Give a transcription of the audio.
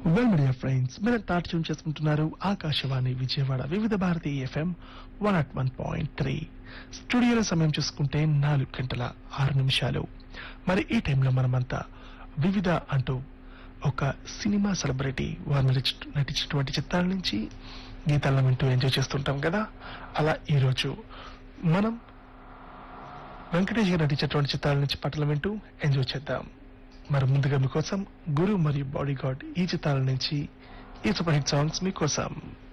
well media friends మీరు తాట్యం చేసుకుంటున్నారు Akashvani Vijayawada Vividh Bharati FM one at one point three స్టూడియోలో సమయం చూసుకుంటే నాలుగు గంటల ఆరు నిమిషాలు మరి ఈ టైంలో మనమంతా వివిధ అంటూ ఒక సినిమా సెలబ్రిటీ వారు నటించ- నటించినటువంటి చిత్రాల నుంచి గీతాలను వింటూ ఎంజాయ్ చేస్తుంటాం కదా అలా ఈరోజు మనం వెంకటేష్ గారు నటించినటువంటి చిత్రాల నుంచి పాటలు వింటూ ఎంజాయ్ చేద్దాం మరి ముందుగా మీకోసం గురు మరియు బాడీ గార్డ్ ఈ చిత్రాల నుంచి ఈ సూపర్ హిట్ సాంగ్స్ మీకోసం